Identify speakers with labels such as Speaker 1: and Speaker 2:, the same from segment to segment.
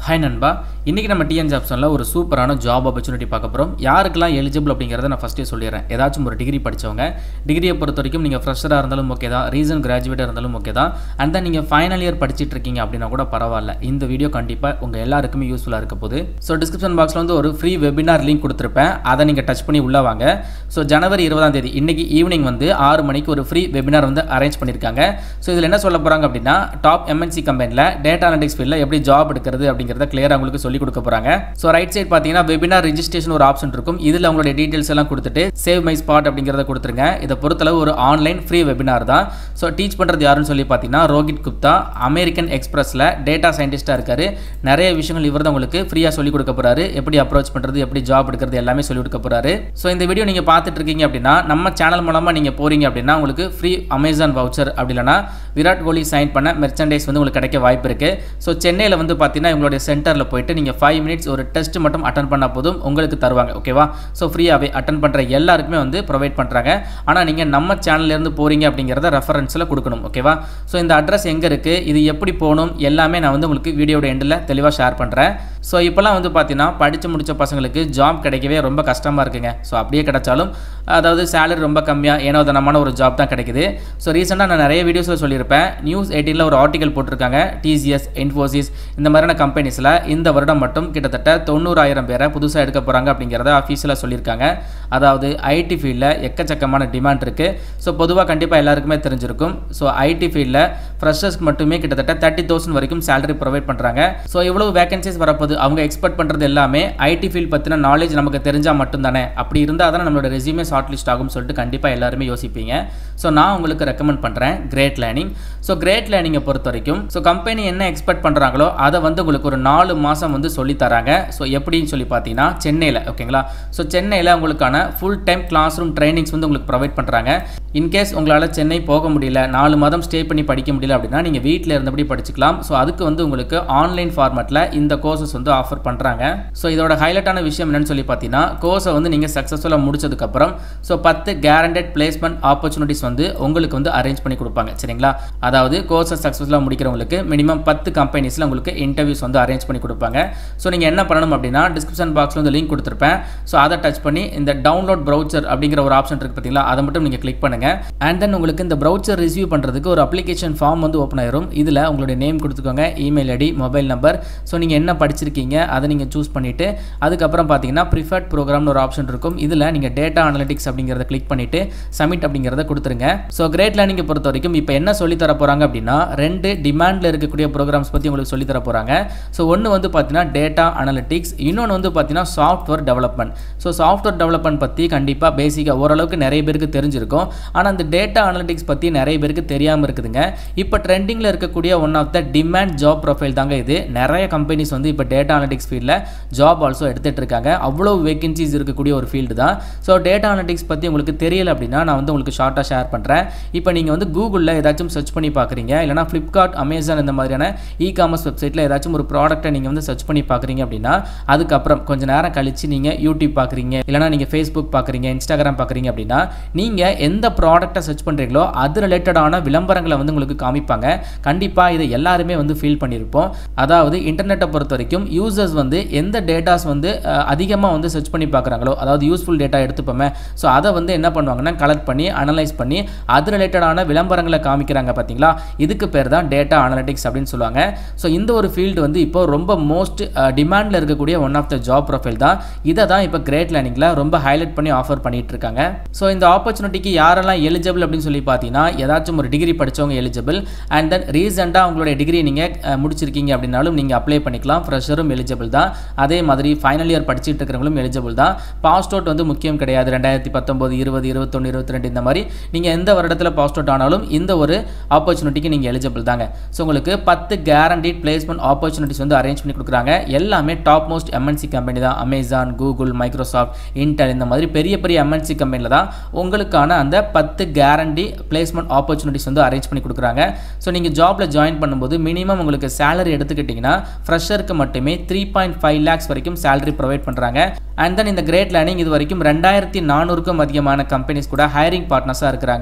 Speaker 1: hi நண்பா இன்றைக்கி நம்ம டிஎன் ஜாப்ஸனில் ஒரு சூப்பரான ஜாப் ஆப்பர்ச்சுனிட்டி பார்க்க போகிறோம் யாருக்கெல்லாம் எலிஜிபிள் அப்படிங்கிறத நான் ஃபஸ்ட்டே சொல்லிடுறேன் ஏதாச்சும் ஒரு டிகிரி படித்தவங்க டிகிரியை பொறுத்த வரைக்கும் நீங்கள் ஃப்ரெஷராக இருந்தாலும் ஓகே தான் ரீசன் கிராஜுவேட்டாக இருந்தாலும் ஓகே தான் அண்ட் தென் நீங்கள் ஃபைனல் இயர் படிச்சிட்டு இருக்கீங்க அப்படின்னா கூட பரவாயில்ல இந்த வீடியோ கண்டிப்பாக உங்கள் எல்லாருக்குமே யூஸ்ஃபுல்லாக இருக்க போகுது ஸோ டிஸ்கிரிப்ஷன் பாக்ஸில் வந்து ஒரு ஃப்ரீ வெபினார் லிங்க் கொடுத்துருப்பேன் அதை நீங்கள் டச் பண்ணி உள்ளே வாங்க ஸோ ஜனவரி இருபதாம் தேதி இன்னைக்கு ஈவினிங் வந்து ஆறு மணிக்கு ஒரு ஃப்ரீ வெபினார் வந்து அரேஞ்ச் பண்ணியிருக்காங்க ஸோ இதில் என்ன சொல்ல போகிறாங்க அப்படின்னா டாப் எம்என்சி கம்பெனியில் டேட்டா அனலிட்டிக்ஸ் ஃபீல்டில் எப்படி ஜாப் எடுக்கிறது அப்படிங்கிறத கிளியராக உங்களுக்கு சொல்லிக் கொடுக்க போகிறாங்க ஸோ ரைட் சைட் பார்த்தீங்கன்னா வெபினார் ரிஜிஸ்ட்ரேஷன் ஒரு ஆப்ஷன் இருக்கும் இதில் உங்களுடைய டீட்டெயில்ஸ் எல்லாம் கொடுத்துட்டு சேவ் மை ஸ்பாட் அப்படிங்கிறத கொடுத்துருங்க இதை பொறுத்தளவு ஒரு ஆன்லைன் ஃப்ரீ வெபினார் தான் ஸோ டீச் பண்ணுறது யாருன்னு சொல்லி பார்த்தீங்கன்னா ரோஹித் குப்தா அமெரிக்கன் எக்ஸ்பிரஸில் டேட்டா சயின்டிஸ்ட்டாக இருக்காரு நிறைய விஷயங்கள் இவர் தான் உங்களுக்கு ஃப்ரீயாக சொல்லிக் கொடுக்க போறாரு எப்படி அப்ரோச் பண்ணுறது எப்படி ஜாப் எடுக்கிறது எல்லாமே சொல்லிக் கொடுக்க போறாரு ஸோ இந்த வீடியோ நீங்கள் பார்த்துட்டு இருக்கீங்க அப்படின்னா நம்ம சேனல் மூலமாக நீங்கள் போறீங்க அப்படின்னா உங்களுக்கு ஃப்ரீ அமேசான் வவுச்சர் அப்படி இல்லைனா விராட் கோலி சைன் பண்ண மெர்ச்சன்டைஸ் வந்து உங்களுக்கு கிடைக்க வாய்ப்பு இருக்குது ஸோ சென்னையில் வந்து பார்த்தீங்கன்னா உங்களுடைய சென்டரில் போயிட்டு நீங்கள் ஃபைவ் மினிட்ஸ் ஒரு டெஸ்ட் மட்டும் அட்டன் பண்ணால் போதும் உங்களுக்கு தருவாங்க ஓகேவா ஸோ ஃப்ரீயாகவே அட்டன் பண்ணுற எல்லாருக்குமே வந்து ப்ரொவைட் பண்ணுறாங்க ஆனால் நீங்கள் நம்ம சேனல்லேருந்து போகிறீங்க அப்படிங்கிறத ரெஃபரன்ஸில் கொடுக்கணும் ஓகேவா ஸோ இந்த அட்ரஸ் எங்கே இருக்குது இது எப்படி போகணும் எல்லாமே நான் வந்து உங்களுக்கு வீடியோட எண்டில் தெளிவாக ஷேர் பண்ணுறேன் ஸோ இப்போல்லாம் வந்து பார்த்தீங்கன்னா படித்து முடித்த பசங்களுக்கு ஜாப் கிடைக்கவே ரொம்ப கஷ்டமாக இருக்குங்க ஸோ அப்படியே கிடைச்சாலும் அதாவது சேலரி ரொம்ப கம்மியாக ஏனோ தனமான ஒரு ஜாப் தான் கிடைக்குது ஸோ ரீசெண்டாக நான் நிறைய வீடியோஸில் சொல்லியிருப்பேன் நியூஸ் எயிட்டீனில் ஒரு ஆர்டிகல் போட்டிருக்காங்க டிசிஎஸ் இன்ஃபோசிஸ் இந்த மாதிரியான கம்பெனிஸில் இந்த வருடம் மட்டும் கிட்டத்தட்ட தொண்ணூறாயிரம் பேரை புதுசாக எடுக்க போகிறாங்க அப்படிங்கிறத அஃபீஷியலாக சொல்லியிருக்காங்க அதாவது ஐடி ஃபீல்டில் எக்கச்சக்கமான டிமாண்ட் இருக்குது ஸோ பொதுவாக கண்டிப்பாக எல்லாருக்குமே தெரிஞ்சிருக்கும் ஸோ ஐடி ஃபீல்டில் ஃப்ரெஷர்ஸ்க்கு மட்டுமே கிட்டத்தட்ட தேர்ட்டி தௌசண்ட் வரைக்கும் சேலரி ப்ரொவைட் பண்ணுறாங்க ஸோ இவ்வளோ வேகன்சிஸ் வரப்போது அவங்க எக்ஸ்பெக்ட் பண்ணுறது எல்லாமே ஐடி ஃபீல்ட் பற்றின நாலேஜ் நமக்கு தெரிஞ்சால் மட்டும்தானே அப்படி இருந்தால் தான் நம்மளோட ரெசியூமே ஷார்ட் லிஸ்ட் ஆகும்னு சொல்லிட்டு கண்டிப்பாக எல்லாருமே யோசிப்பீங்க ஸோ நான் உங்களுக்கு ரெக்கமெண்ட் பண்ணுறேன் கிரேட் லேர்னிங் ஸோ கிரேட் லேர்னிங்கை பொறுத்த வரைக்கும் ஸோ கம்பெனி என்ன எக்ஸ்பெக்ட் பண்ணுறாங்களோ அதை வந்து உங்களுக்கு ஒரு நாலு மாதம் வந்து சொல்லி தராங்க ஸோ எப்படின்னு சொல்லி பார்த்தீங்கன்னா சென்னையில் ஓகேங்களா ஸோ சென்னையில் உங்களுக்கான full time classroom trainings வந்து உங்களுக்கு ப்ரொவைட் பண்ணுறாங்க இன்கேஸ் உங்களால் சென்னை போக முடியல நாலு மாதம் ஸ்டே பண்ணி படிக்க முடியல அப்படின்னா நீங்கள் வீட்டில் இருந்தபடி படிச்சுக்கலாம் ஸோ அதுக்கு வந்து உங்களுக்கு ஆன்லைன் ஃபார்மேட்டில் இந்த கோர்சஸ் வந்து ஆஃபர் பண்ணுறாங்க ஸோ இதோட ஹைலைட்டான விஷயம் என்னன்னு சொல்லி பார்த்தீங்கன்னா கோர்ஸை வந்து நீங்கள் சக்ஸஸ்ஃபுல்லாக முடிச்சதுக்கப்புறம் ஸோ பத்து கேரண்டட் பிளேஸ்மெண்ட் ஆப்பர்ச்சுனிட்டிஸ் வந்து உங்களுக்கு வந்து அரேஞ்ச் பண்ணி கொடுப்பாங்க சரிங்களா அதாவது கோர்ஸை சக்ஸஸ்ஃபுல்லாக முடிக்கிறவங்களுக்கு மினிமம் பத்து கம்பெனிஸில் உங்களுக்கு இன்டர்வியூஸ் வந்து அரேஞ்ச் பண்ணி கொடுப்பாங்க ஸோ நீங்கள் என்ன பண்ணணும் அப்படின்னா டிஸ்கிரிப்ஷன் பாக்ஸில் வந்து லிங்க் கொடுத்துருப்பேன் ஸோ அதை டச் பண்ணி இந்த டவுன்லோட் ப்ரௌச்சர் அப்படிங்கிற ஒரு ஆப்ஷன் இருக்குது பார்த்தீங்களா அதை மட்டும் நீங்கள் கிளிக் பண்ணுங்கள் அண்ட் தென் உங்களுக்கு இந்த ப்ரௌச்சர் ரிசீவ் பண்ணுறதுக்கு ஒரு அப்ளிகேஷன் ஃபார்ம் வந்து ஓப்பன் ஆயிரும் இதில் உங்களுடைய நேம் கொடுத்துக்கோங்க email ID mobile number so நீங்கள் என்ன படிச்சிருக்கீங்க அதை நீங்கள் சூஸ் பண்ணிவிட்டு அதுக்கப்புறம் பார்த்தீங்கன்னா ப்ரிஃபர்ட் ப்ரோக்ராம்னு ஒரு ஆப்ஷன் இருக்கும் இதில் நீங்கள் டேட்டா அனலிட்டிக்ஸ் அப்படிங்கிறத கிளிக் பண்ணிவிட்டு சப்மிட் அப்படிங்கிறத கொடுத்துருங்க ஸோ கிரேட் லேர்னிங்கை பொறுத்த வரைக்கும் இப்போ என்ன சொல்லி தர போகிறாங்க அப்படின்னா ரெண்டு டிமாண்டில் இருக்கக்கூடிய ப்ரோக்ராம்ஸ் பற்றி உங்களுக்கு சொல்லி தர போகிறாங்க ஸோ ஒன்று வந்து பார்த்தீங்கன்னா டேட்டா அனலிட்டிக்ஸ் இன்னொன்று வந்து பார்த்தீங்கன்னா software development so software development பற்றி கண்டிப்பாக பேசிக்காக ஓரளவுக்கு நிறைய பேருக்கு தெரிஞ்சிருக்கும் ஆனால் அந்த டேட்டா அனலிட்டிக்ஸ் பற்றி நிறைய பேருக்கு தெரியாமல் இருக்குதுங்க இப்போ ட்ரெண்டிங்கில் இருக்கக்கூடிய one of the demand job profile தாங்க இது நிறைய கம்பெனிஸ் வந்து இப்போ டேட்டா அனலிட்டிக்ஸ் ஃபீல்டில் ஜாப் ஆல்சோ எடுத்துகிட்டு இருக்காங்க அவ்வளோ வேகன்சிஸ் இருக்கக்கூடிய ஒரு ஃபீல்டு தான் ஸோ டேட்டா அனலிட்டிக்ஸ் பற்றி உங்களுக்கு தெரியல அப்படின்னா நான் வந்து உங்களுக்கு ஷார்ட்டாக ஷேர் பண்ணுறேன் இப்போ நீங்கள் வந்து கூகுளில் ஏதாச்சும் சர்ச் பண்ணி பார்க்குறீங்க இல்லைனா ஃப்ளிப்கார்ட் அமேசான் இந்த மாதிரியான இ காமர்ஸ் வெப்சைட்டில் ஏதாச்சும் ஒரு ப்ராடக்ட்டை நீங்கள் வந்து சர்ச் பண்ணி பார்க்குறீங்க அப்படின்னா அதுக்கப்புறம் கொஞ்சம் நேரம் கழித்து நீங்கள் யூடியூப் பார்க்குறீங்க இல்லைனா நீங்கள் ஃபேஸ்புக் பார்க்குறீங்க இன்ஸ்டாகிராம் பார்க்குறீங்க அப்படின்னா நீங்கள் எந்த ப்ராடக்ட்டை சர்ச் பண்ணுறீங்களோ அது ரிலேட்டடான விளம்பரங்களை வந்து உங்களுக்கு காமிப்பாங்க கண்டிப்பாக இதை எல்லாருமே வந்து ஃபீல் பண்ணியிருப்போம் அதாவது இன்டர்நெட்டை பொறுத்த வரைக்கும் யூசர்ஸ் வந்து எந்த டேட்டாஸ் வந்து அதிகமாக வந்து சர்ச் பண்ணி பார்க்குறாங்களோ அதாவது யூஸ்ஃபுல் டேட்டா எடுத்துப்போமே ஸோ அதை வந்து என்ன பண்ணுவாங்கன்னா கலெக்ட் பண்ணி அனலைஸ் பண்ணி அது ரிலேட்டடான விளம்பரங்களை காமிக்கிறாங்க பார்த்தீங்களா இதுக்கு பேர் தான் டேட்டா அனலிட்டிக்ஸ் அப்படின்னு சொல்லுவாங்க ஸோ இந்த ஒரு ஃபீல்டு வந்து இப்போ ரொம்ப மோஸ்ட் டிமாண்டில் இருக்கக்கூடிய one of the job profile தான் இதை தான் இப்போ கிரேட் லேர்னிங்கில் ரொம்ப ஹைலைட் பண்ணி ஆஃபர் பண்ணிட்டு இருக்காங்க ஸோ இந்த ஆப்பர்ச்சுனிட்டிக்கு யாரெல்லாம் எலிஜிபிள் அப்படின்னு சொல்லி பார்த்தீங்கன்னா ஏதாச்சும் ஒரு டிகிரி படித்தவங்க எலிஜிபிள் அண்ட் தென் ரீசெண்டாக உங்களுடைய டிகிரி நீங்கள் முடிச்சிருக்கீங்க அப்படின்னாலும் நீங்கள் அப்ளை பண்ணிக்கலாம் ஃப்ரெஷரும் எலிஜிபிள் தான் அதே மாதிரி ஃபைனல் இயர் படிச்சுட்டு இருக்கிறவங்களும் எலிஜிபிள் தான் பாஸ்ட் அவுட் வந்து முக்கியம் கிடையாது ரெண்டாயிரத்தி பத்தொம்போது இருபது இருபத்தொன்று இருபத்தி ரெண்டு இந்த மாதிரி நீங்கள் எந்த வருடத்தில் பாஸ்ட் அவுட் ஆனாலும் இந்த ஒரு ஆப்பர்ச்சுனிட்டிக்கு நீங்கள் எலிஜிபிள் தாங்க ஸோ உங்களுக்கு பத்து கேரண்டீட் பிளேஸ்மெண்ட் ஆப்பர்ச்சுனிட்டிஸ் வந்து அரேஞ்ச் பண்ணி கொடுக்குறாங்க எல்லாமே டாப் மோஸ்ட் எம்என்சி கம்பெனி தான் அமேசான் கூகுள் மைக்ரோசாஃப்ட் இன்டெல் இந்த மாதிரி பெரிய பெரிய எம்என்சி கம்பெனியில் தான் உங்களுக்கான அந்த பத்து கேரண்டி பிளேஸ்மெண்ட் ஆப்பர்ச்சுனிட்டிஸ் வந்து அரேஞ்ச் பண்ணி கொடுக்குறாங்க ஸோ நீங்கள் ஜாப்பில் ஜாயின் பண்ணும்போது மினிமம் உங்களுக்கு சேலரி எடுத்துக்கிட்டிங்கன்னா ஃப்ரெஷருக்கு மட்டுமே த்ரீ பாயிண்ட் ஃபைவ் லேக்ஸ் வரைக்கும் சேலரி ப்ரொவைட் பண்ணுறாங்க அண்ட் தென் இந்த கிரேட் லேர்னிங் இது வரைக்கும் ரெண்டாயிரத்தி நானூறுக்கும் அதிகமான கம்பெனிஸ் கூட ஹையரிங் பார்ட்னர்ஸாக இருக்கிறாங்க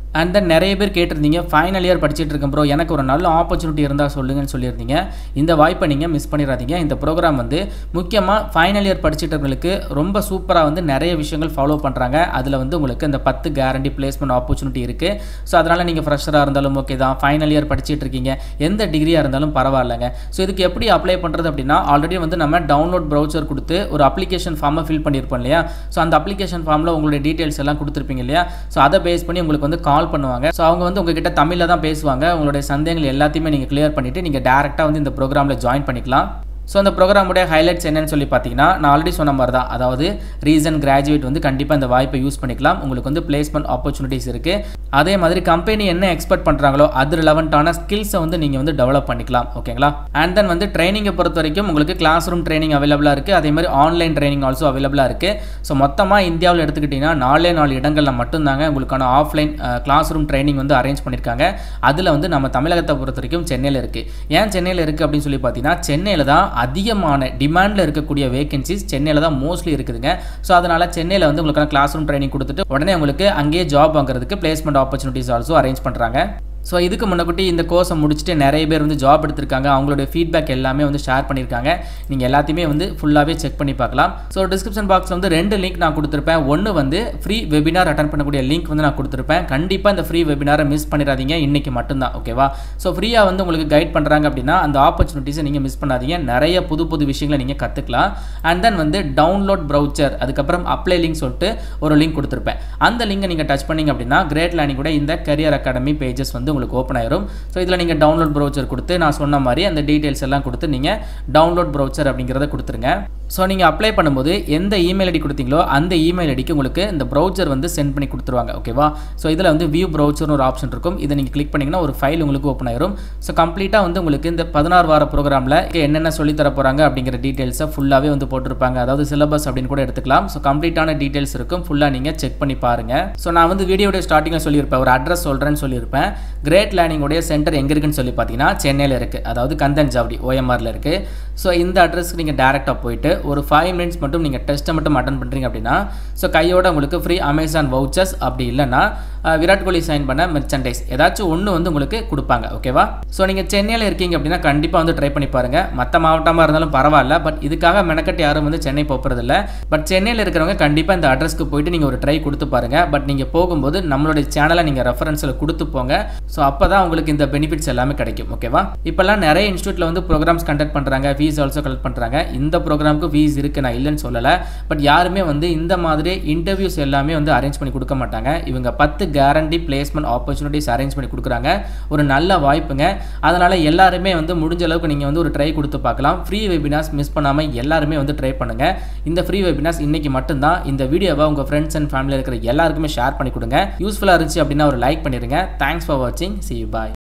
Speaker 1: அண்ட் தென் நிறைய பேர் கேட்டிருந்தீங்க ஃபைனல் இயர் படிச்சுட்டு இருக்கேன் ப்ரோ எனக்கு ஒரு நல்ல ஆப்பர்ச்சுனிட்டி இருந்தால் சொல்லுங்கன்னு சொல்லியிருந்தீங்க இந்த வாய்ப்பை நீங்கள் மிஸ் பண்ணிடாதீங்க இந்த ப்ரோக்ராம் வந்து முக்கியமாக ஃபைனல் இயர் படிச்சுட்டவங்களுக்கு ரொம்ப சூப்பராக வந்து நிறைய விஷயங்கள் ஃபாலோ பண்ணுறாங்க அதில் வந்து உங்களுக்கு இந்த பத்து கேரண்டி பிளேஸ்மெண்ட் ஆப்பர்ச்சுனிட்டி இருக்குது ஸோ அதனால் நீங்கள் ஃப்ரெஷராக இருந்தாலும் ஓகே தான் ஃபைனல் இயர் படிச்சுட்டு இருக்கீங்க எந்த டிகிரியாக இருந்தாலும் பரவாயில்லைங்க ஸோ இதுக்கு எப்படி அப்ளை பண்ணுறது அப்படின்னா ஆல்ரெடி வந்து நம்ம டவுன்லோட் ப்ரௌச்சர் கொடுத்து ஒரு அப்ளிகேஷன் ஃபார்மை ஃபில் பண்ணியிருப்போம் இல்லையா ஸோ அந்த அப்ளிகேஷன் ஃபார்மில் உங்களுடைய டீட்டெயில்ஸ் எல்லாம் கொடுத்துருப்பீங்க இல்லையா ஸோ அதை பேஸ் பண்ணி உங்களுக்கு வந்து கால் பண்ணுவாங்க ஸோ அவங்க வந்து உங்ககிட்ட தமிழில் தான் பேசுவாங்க உங்களுடைய சந்தேகங்கள் எல்லாத்தையுமே நீங்கள் கிளியர் பண்ணிவிட்டு நீங்கள் டேரெக்டாக வந்து இந்த ப்ரோக்ராமில் ஜாயின் பண்ணிக்கலாம் ஸோ அந்த ப்ரோக்ராமுடைய ஹைலைட்ஸ் என்னன்னு சொல்லி பார்த்தீங்கன்னா நான் ஆல்ரெடி சொன்ன மாதிரி தான் அதாவது ரீசன் கிராஜுவேட் வந்து கண்டிப்பாக இந்த வாய்ப்பை யூஸ் பண்ணிக்கலாம் உங்களுக்கு வந்து பிளேஸ்மெண்ட் ஆப்பர்ச்சுனிட்டிஸ் இருக்குது அதே மாதிரி கம்பெனி என்ன எக்ஸ்பெக்ட் பண்ணுறாங்களோ அது ரிலவெண்ட்டான ஸ்கில்ஸை வந்து நீங்கள் வந்து டெவலப் பண்ணிக்கலாம் ஓகேங்களா அண்ட் தென் வந்து ட்ரைனிங்கை பொறுத்த வரைக்கும் உங்களுக்கு கிளாஸ் ரூம் ட்ரைனிங் அவைலபிளாக இருக்குது அதே மாதிரி ஆன்லைன் ட்ரைனிங் ஆல்சோ அவைலபிளாக இருக்குது ஸோ மொத்தமாக இந்தியாவில் எடுத்துக்கிட்டிங்கன்னா நாலே நாலு இடங்களில் மட்டும்தாங்க உங்களுக்கான ஆஃப்லைன் கிளாஸ் ரூம் ட்ரைனிங் வந்து அரேஞ்ச் பண்ணியிருக்காங்க அதில் வந்து நம்ம தமிழகத்தை பொறுத்த வரைக்கும் சென்னையில் இருக்குது ஏன் சென்னையில் இருக்குது அப்படின்னு சொல்லி பார்த்தீங்கன்னா சென்னையில் தான் அதிகமான டிமாண்டில் இருக்கக்கூடிய வேகன்சிஸ் சென்னையில் தான் மோஸ்ட்லி இருக்குதுங்க ஸோ அதனால் சென்னையில் வந்து உங்களுக்கான கிளாஸ் ரூம் ட்ரைனிங் கொடுத்துட்டு உடனே உங்களுக்கு அங்கேயே ஜாப் வாங்குறதுக்கு பிளேஸ்மெண்ட் ஆப்பர்ச்சுனிட்டிஸ் ஆல்சோ அரேஞ்ச் பண்ணுறாங்க ஸோ இதுக்கு முன்னக்கூட்டி இந்த கோர்ஸை முடிச்சுட்டு நிறைய பேர் வந்து ஜாப் எடுத்திருக்காங்க அவங்களுடைய ஃபீட்பேக் எல்லாமே வந்து ஷேர் பண்ணியிருக்காங்க நீங்கள் எல்லாத்தையுமே வந்து ஃபுல்லாகவே செக் பண்ணி பார்க்கலாம் ஸோ டிஸ்கிரிப்ஷன் பாக்ஸில் வந்து ரெண்டு லிங்க் நான் கொடுத்துருப்பேன் ஒன்று வந்து ஃப்ரீ வெபினார் அட்டன் பண்ணக்கூடிய லிங்க் வந்து நான் கொடுத்துருப்பேன் கண்டிப்பாக இந்த ஃப்ரீ வெபினாரை மிஸ் பண்ணிடாதீங்க இன்றைக்கி மட்டும்தான் ஓகேவா ஸோ ஃப்ரீயாக வந்து உங்களுக்கு கைட் பண்ணுறாங்க அப்படின்னா அந்த ஆப்பர்ச்சுனிட்டிஸை நீங்கள் மிஸ் பண்ணாதீங்க நிறைய புது புது விஷயங்களை நீங்கள் கற்றுக்கலாம் அண்ட் தென் வந்து டவுன்லோட் ப்ரௌச்சர் அதுக்கப்புறம் அப்ளை லிங்க் சொல்லிட்டு ஒரு லிங்க் கொடுத்துருப்பேன் அந்த லிங்கை நீங்கள் டச் பண்ணிங்க அப்படின்னா கிரேட் லேர்னிங் கூட இந்த கரியர் அகாடமி பேஜஸ் வந்து உங்களுக்கு ஓப்பன் ஆயிரும் ஸோ இதில் நீங்கள் டவுன்லோட் ப்ரௌச்சர் கொடுத்து நான் சொன்ன மாதிரி அந்த டீட்டெயில்ஸ் எல்லாம் கொடுத்து நீங்கள் டவுன்லோட் ப்ரௌச்சர் அப்படிங்கிறத கொடுத்துருங்க ஸோ நீங்கள் அப்ளை பண்ணும்போது எந்த இமெயில் ஐடி கொடுத்தீங்களோ அந்த இமெயில் ஐடிக்கு உங்களுக்கு இந்த ப்ரௌச்சர் வந்து சென்ட் பண்ணி கொடுத்துருவாங்க ஓகேவா ஸோ இதில் வந்து வியூ ப்ரௌச்சர்னு ஒரு ஆப்ஷன் இருக்கும் இதை நீங்கள் கிளிக் பண்ணிங்கன்னா ஒரு ஃபைல் உங்களுக்கு ஓப்பன் ஆயிரும் ஸோ கம்ப்ளீட்டாக வந்து உங்களுக்கு இந்த பதினாறு வார ப்ரோக்ராமில் என்னென்ன சொல்லி தர போகிறாங்க அப்படிங்கிற டீட்டெயில்ஸை ஃபுல்லாகவே வந்து போட்டிருப்பாங்க அதாவது சிலபஸ் அப்படின்னு கூட எடுத்துக்கலாம் ஸோ கம்ப்ளீட்டான டீட்டெயில்ஸ் இருக்கும் ஃபுல்லாக நீங்கள் செக் பண்ணி பாருங்கள் ஸோ நான் வந்து வீடியோடைய ஸ்டார்டிங்கில் சொல்லியிருப்பேன் ஒரு அட்ரஸ் சொல்கிறேன்னு சொல்லியிருப்பேன் கிரேட் லேர்னிங்கோடைய சென்டர் எங்கே இருக்குன்னு சொல்லி பார்த்தீங்கன்னா சென்னையில் இருக்குது அதாவது கந்தன் ஜாவடி ஓஎம்ஆரில் இருக்குது ஸோ இந்த அட்ரஸ்க்கு நீங்கள் டேரெக்டாக போயிட்டு ஒரு ஃபைவ் மினிட்ஸ் மட்டும் நீங்கள் டெஸ்ட்டை மட்டும் அட்டன் பண்ணுறீங்க அப்படின்னா ஸோ கையோட உங்களுக்கு ஃப்ரீ அமேசான் வவுச்சர்ஸ் அப்படி இல்லைன்னா விராட் கோலி சைன் பண்ண மெர்ச்சன்டைஸ் ஏதாச்சும் ஒன்று வந்து உங்களுக்கு கொடுப்பாங்க ஓகேவா ஸோ நீங்கள் சென்னையில் இருக்கீங்க அப்படின்னா கண்டிப்பாக வந்து ட்ரை பண்ணி பாருங்கள் மற்ற மாவட்டமாக இருந்தாலும் பரவாயில்ல பட் இதுக்காக மெனக்கட்டு யாரும் வந்து சென்னை போகிறதில்ல பட் சென்னையில் இருக்கிறவங்க கண்டிப்பாக இந்த அட்ரஸ்க்கு போயிட்டு நீங்கள் ஒரு ட்ரை கொடுத்து பாருங்கள் பட் நீங்கள் போகும்போது நம்மளுடைய சேனலை நீங்கள் ரெஃபரன்ஸில் கொடுத்து போங்க ஸோ அப்போ தான் உங்களுக்கு இந்த பெனிஃபிட்ஸ் எல்லாமே கிடைக்கும் ஓகேவா இப்போல்லாம் நிறைய இன்ஸ்டியூட்டில் வந்து ப்ரோக்ராம்ஸ் கண்டக்ட் பண்ணுறாங்க ஃபீஸ் ஆல்சோ கலெக்ட் பண்ணுறாங்க இந்த ப்ரோக்ராமுக்கு ஃபீஸ் இருக்குது நான் இல்லைன்னு சொல்லலை பட் யாருமே வந்து இந்த மாதிரி இன்டர்வியூஸ் எல்லாமே வந்து அரேஞ்ச் பண்ணி கொடுக்க மாட்டாங்க இவங்க பத்து கேரண்டி பிளேஸ்மெண்ட் ஆப்பர்ச்சுனிட்டிஸ் அரேஞ்ச் பண்ணி கொடுக்குறாங்க ஒரு நல்ல வாய்ப்புங்க அதனால் எல்லாருமே வந்து முடிஞ்ச அளவுக்கு நீங்கள் வந்து ஒரு ட்ரை கொடுத்து பார்க்கலாம் ஃப்ரீ வெபினார்ஸ் மிஸ் பண்ணாமல் எல்லாருமே வந்து ட்ரை பண்ணுங்கள் இந்த ஃப்ரீ வெபினார்ஸ் இன்றைக்கி மட்டும்தான் இந்த வீடியோவை உங்கள் ஃப்ரெண்ட்ஸ் அண்ட் ஃபேமிலியில் இருக்கிற எல்லாருக்குமே ஷேர் பண்ணி கொடுங்க யூஸ்ஃபுல்லாக இருந்துச்சு அப்படின்னா ஒரு லைக் பண்ணிடுங்க தேங்க்ஸ் ஃபார் வாட்சிங் சி பாய்